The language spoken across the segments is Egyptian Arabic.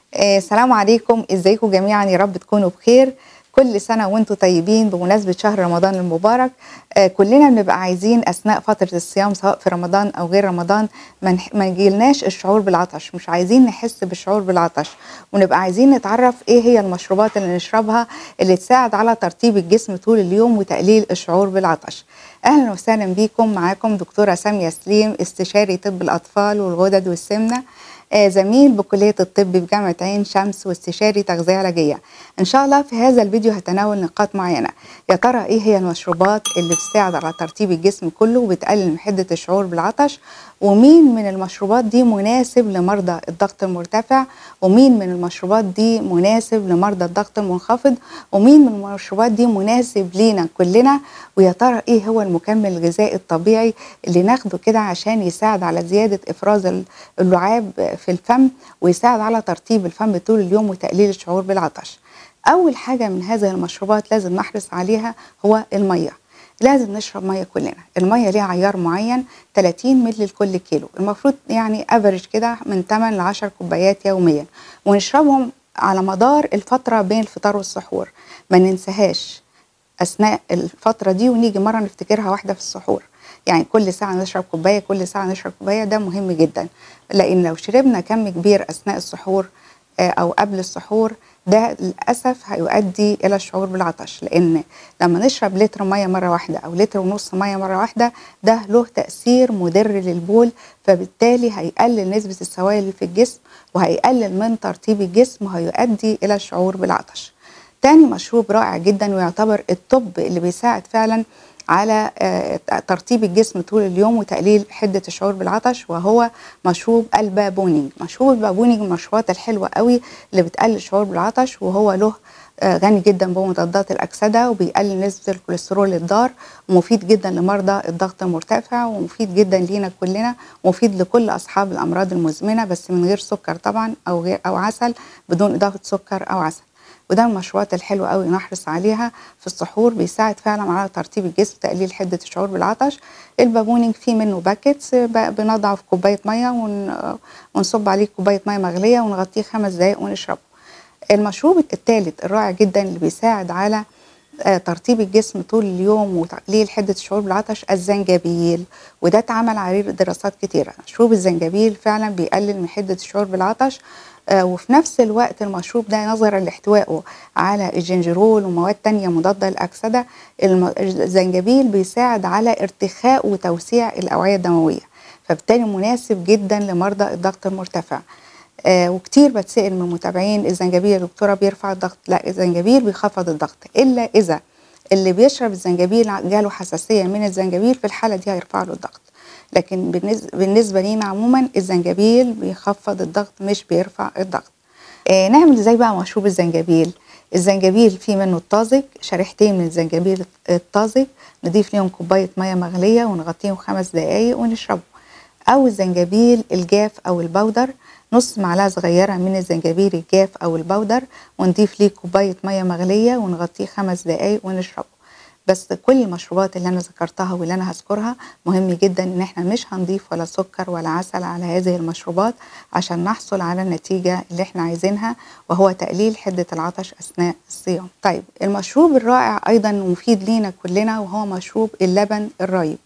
آه، السلام عليكم ازيكم جميعا يا رب تكونوا بخير كل سنة وانتم طيبين بمناسبة شهر رمضان المبارك آه، كلنا بنبقى عايزين أثناء فترة الصيام سواء في رمضان أو غير رمضان ما نح- ما يجيلناش الشعور بالعطش مش عايزين نحس بالشعور بالعطش ونبقى عايزين نتعرف ايه هي المشروبات اللي نشربها اللي تساعد على ترطيب الجسم طول اليوم وتقليل الشعور بالعطش أهلا وسهلا بيكم معاكم دكتورة سامية سليم استشاري طب الأطفال والغدد والسمنة آه، زميل بكلية الطب بجامعة عين شمس واستشاري تغذية علاجية إن شاء الله في هذا الفيديو هتناول نقاط معينة يا ترى إيه هي المشروبات اللي بتساعد على ترطيب الجسم كله وبتقلل من حدة الشعور بالعطش ومين من المشروبات دي مناسب لمرضى الضغط المرتفع ومين من المشروبات دي مناسب لمرضى الضغط المنخفض ومين من المشروبات دي مناسب لينا كلنا ويا ترى ايه هو المكمل الغذائي الطبيعي اللي ناخده كده عشان يساعد على زيادة افراز ال- اللعاب في الفم ويساعد على ترطيب الفم طول اليوم وتقليل الشعور بالعطش اول حاجة من هذه المشروبات لازم نحرص عليها هو المية لازم نشرب ميه كلنا الميه ليها عيار معين 30 مللي لكل كيلو المفروض يعني افريج كده من 8 ل 10 كوبايات يوميا ونشربهم على مدار الفتره بين الفطار والسحور ما ننساهاش اثناء الفتره دي ونيجي مره نفتكرها واحده في السحور يعني كل ساعه نشرب كوبايه كل ساعه نشرب كوبايه ده مهم جدا لان لو شربنا كم كبير اثناء السحور آه، او قبل السحور ده للاسف هيؤدي الى الشعور بالعطش لان لما نشرب لتر ميه مره واحده او لتر ونص ميه مره واحده ده له تاثير مضر للبول فبالتالي هيقلل نسبه السوائل اللي في الجسم وهيقلل من ترطيب الجسم وهيؤدي الى الشعور بالعطش تاني مشروب رائع جدا ويعتبر الطب اللي بيساعد فعلا على آه، ترطيب الجسم طول اليوم وتقليل حدة الشعور بالعطش وهو مشروب البابونينج مشروب البابونينج من المشروبات الحلوة قوي اللي بتقلل الشعور بالعطش وهو له آه، غني جدا بمضادات الأكسدة وبيقلل نسبة الكوليسترول الضار ومفيد جدا لمرضى الضغط المرتفع ومفيد جدا لينا كلنا ومفيد لكل أصحاب الأمراض المزمنة بس من غير سكر طبعا أو غير أو عسل بدون إضافة سكر أو عسل وده من المشروبات الحلوة قوي نحرص عليها في السحور بيساعد فعلا على ترطيب الجسم وتقليل حدة الشعور بالعطش البابونينج فيه منه باكيتس ب- بنضعه في كوباية مية ون- ونصب عليه كوباية مية مغلية ونغطيه خمس دقايق ونشربه المشروب الثالث الرائع جدا اللي بيساعد على آه، ترطيب الجسم طول اليوم وتقليل حدة الشعور بالعطش الزنجبيل وده اتعمل عليه دراسات كتيرة مشروب الزنجبيل فعلا بيقلل من حدة الشعور بالعطش آه، وفي نفس الوقت المشروب ده نظرا لاحتوائه على الجنجرول ومواد تانية مضادة للأكسدة الم- الزنجبيل بيساعد على ارتخاء وتوسيع الأوعية الدموية فبالتالي مناسب جدا لمرضى الضغط المرتفع آه وكتير بتسأل من المتابعين الزنجبيل يا دكتورة بيرفع الضغط لا الزنجبيل بيخفض الضغط إلا إذا اللي بيشرب الزنجبيل جاله حساسية من الزنجبيل في الحالة دي هيرفع له الضغط لكن بالنسبة, بالنسبة لينا عموما الزنجبيل بيخفض الضغط مش بيرفع الضغط آه نعمل ازاي بقى مشروب الزنجبيل الزنجبيل فيه منه الطازج شريحتين من الزنجبيل الطازج نضيف ليهم كوباية مية مغلية ونغطيهم خمس دقايق ونشربه أو الزنجبيل الجاف أو البودر نص معلقة صغيرة من الزنجبيل الجاف أو البودر ونضيف ليه كوباية مية مغلية ونغطيه خمس دقايق ونشربه بس كل المشروبات اللي انا ذكرتها واللي انا هذكرها مهم جدا ان احنا مش هنضيف ولا سكر ولا عسل على هذه المشروبات عشان نحصل على النتيجة اللي احنا عايزينها وهو تقليل حدة العطش اثناء الصيام طيب المشروب الرائع ايضا مفيد لينا كلنا وهو مشروب اللبن الرايب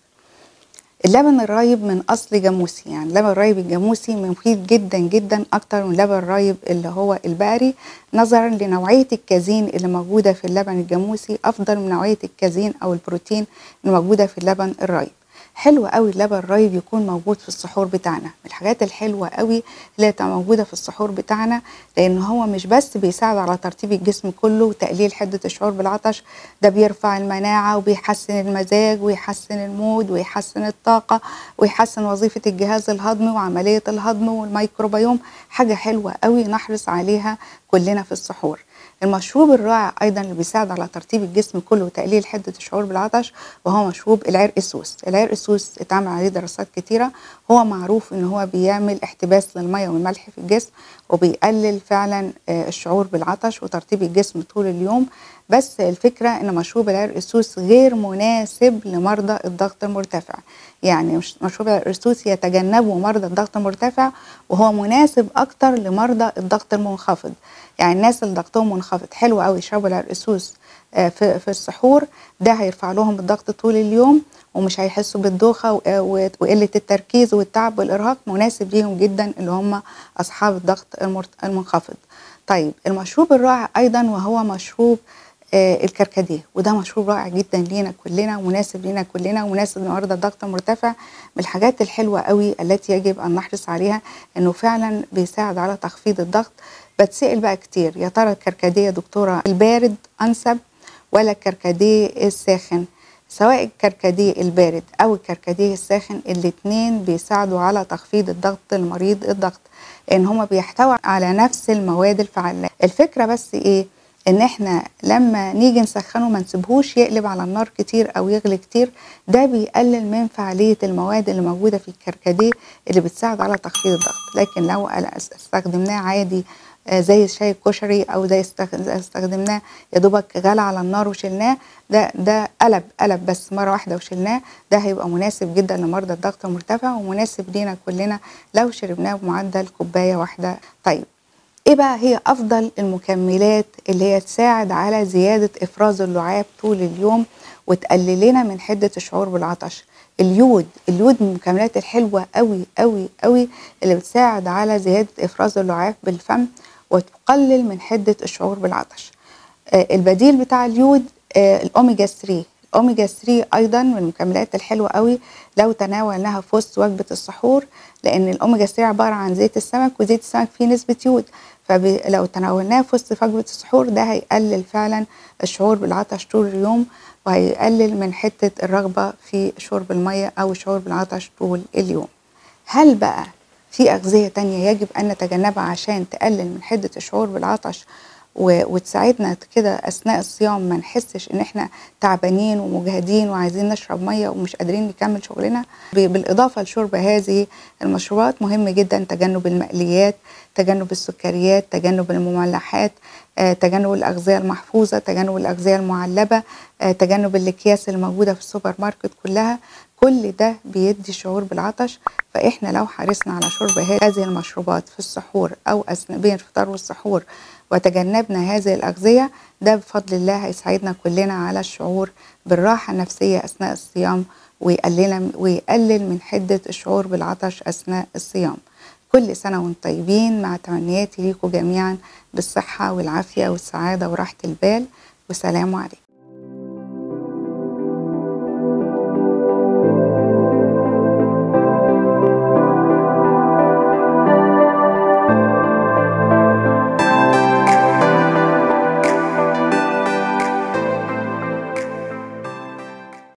اللبن الرايب من اصل جاموسي يعني اللبن الرايب الجاموسي مفيد جدا جدا اكتر من اللبن الرايب اللي هو البقري نظرا لنوعيه الكازين اللي موجوده في اللبن الجاموسي افضل من نوعيه الكازين او البروتين اللي موجوده في اللبن الرايب حلو قوي اللبن الرايب يكون موجود في السحور بتاعنا من الحاجات الحلوه قوي اللي تبقى موجوده في السحور بتاعنا لان هو مش بس بيساعد على ترطيب الجسم كله وتقليل حده الشعور بالعطش ده بيرفع المناعه وبيحسن المزاج ويحسن المود ويحسن الطاقه ويحسن وظيفه الجهاز الهضمي وعمليه الهضم والميكروبيوم حاجه حلوه قوي نحرص عليها كلنا في السحور المشروب الرائع ايضا اللي بيساعد على ترطيب الجسم كله وتقليل حده الشعور بالعطش وهو مشروب العرق السوس العرق السوس اتعمل عليه دراسات كتيره هو معروف ان هو بيعمل احتباس للميه والملح في الجسم وبيقلل فعلا آه، الشعور بالعطش وترطيب الجسم طول اليوم بس الفكرة ان مشروب العرقسوس غير مناسب لمرضى الضغط المرتفع يعني مش- مشروب العرقسوس يتجنبه مرضى الضغط المرتفع وهو مناسب اكتر لمرضى الضغط المنخفض يعني الناس اللي ضغطهم منخفض حلو قوي يشربوا العرقسوس آه، في في السحور ده هيرفع لهم الضغط طول اليوم ومش هيحسوا بالدوخه و- و- وقله التركيز والتعب والارهاق مناسب ليهم جدا اللي هم اصحاب الضغط المرت- المنخفض. طيب المشروب الرائع ايضا وهو مشروب آه، الكركديه وده مشروب رائع جدا لينا كلنا ومناسب لينا كلنا ومناسب لمرضى الضغط المرتفع من الحاجات الحلوه قوي التي يجب ان نحرص عليها انه فعلا بيساعد على تخفيض الضغط بتسأل بقى كتير يا ترى الكركديه يا دكتوره البارد انسب ولا الكركديه الساخن سواء الكركديه البارد او الكركديه الساخن الاتنين بيساعدوا على تخفيض الضغط المريض الضغط لان هما بيحتوي على نفس المواد الفعالة الفكرة بس ايه ان احنا لما نيجي نسخنه ما نسيبهوش يقلب على النار كتير او يغلي كتير ده بيقلل من فعالية المواد اللي موجودة في الكركديه اللي بتساعد على تخفيض الضغط لكن لو استخدمناه عادي آه، زي الشاي الكشري او زي استخ- زي استخدمناه يا دوبك غلى على النار وشلناه ده ده قلب قلب بس مره واحده وشلناه ده هيبقى مناسب جدا لمرضى الضغط المرتفع ومناسب لينا كلنا لو شربناه بمعدل كوبايه واحده طيب ايه بقى هي افضل المكملات اللي هي تساعد على زياده افراز اللعاب طول اليوم وتقلل لنا من حده الشعور بالعطش اليود اليود من المكملات الحلوه قوي قوي قوي اللي بتساعد على زياده افراز اللعاب بالفم وتقلل من حده الشعور بالعطش آه، البديل بتاع اليود آه، الاوميجا 3 الاوميجا 3 ايضا من المكملات الحلوه قوي لو تناولناها في وسط وجبه السحور لان الاوميجا 3 عباره عن زيت السمك وزيت السمك فيه نسبه يود فلو تناولناه في وسط وجبه السحور ده هيقلل فعلا الشعور بالعطش طول اليوم وهيقلل من حته الرغبه في شرب الميه او الشعور بالعطش طول اليوم هل بقى في أغذية تانية يجب أن نتجنبها عشان تقلل من حدة الشعور بالعطش و- وتساعدنا كده أثناء الصيام ما نحسش إن إحنا تعبانين ومجهدين وعايزين نشرب مية ومش قادرين نكمل شغلنا ب- بالإضافة لشرب هذه المشروبات مهم جدا تجنب المقليات تجنب السكريات تجنب المملحات آه، تجنب الأغذية المحفوظة تجنب الأغذية المعلبة آه، تجنب الأكياس الموجودة في السوبر ماركت كلها كل ده بيدي شعور بالعطش فاحنا لو حرصنا على شرب هذه المشروبات في السحور او اثناء بين الفطار والسحور وتجنبنا هذه الاغذيه ده بفضل الله هيساعدنا كلنا على الشعور بالراحه النفسيه اثناء الصيام ويقلل ويقلل من حده الشعور بالعطش اثناء الصيام كل سنه وانتم طيبين مع تمنياتي ليكم جميعا بالصحه والعافيه والسعاده وراحه البال وسلام عليكم